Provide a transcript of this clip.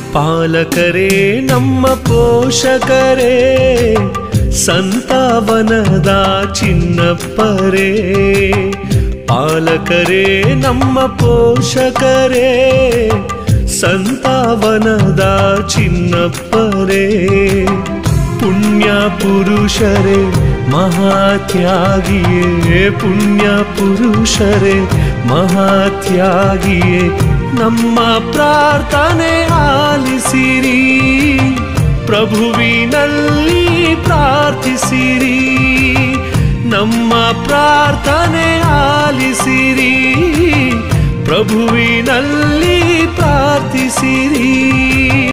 ಪಾಲಕರೇ ನಮ್ಮ ಪೋಷಕರೇ ಸಂತಾವನದ ಚಿನ್ನಪ್ಪರೇ ಪಾಲಕರೇ ನಮ್ಮ ಪೋಷಕರೇ ಸಂತಾವನದ ಚಿನ್ನಪ್ಪರೇ ಪುಣ್ಯ ಪುರುಷರೇ ಮಹಾತ್ಯಾಗಿಯೇ ಪುಣ್ಯ ಪುರುಷರೇ ಮಹಾತ್ಯಾಗಿಯೇ ನಮ್ಮ ಪ್ರಾರ್ಥನೆ ಆಲಿಸಿರಿ ಪ್ರಭುವಿನಲ್ಲಿ ಪ್ರಾರ್ಥಿಸಿರಿ ನಮ್ಮ ಪ್ರಾರ್ಥನೆ ಆಲಿಸಿರಿ ಪ್ರಭುವಿನಲ್ಲಿ ಪ್ರಾರ್ಥಿಸಿರಿ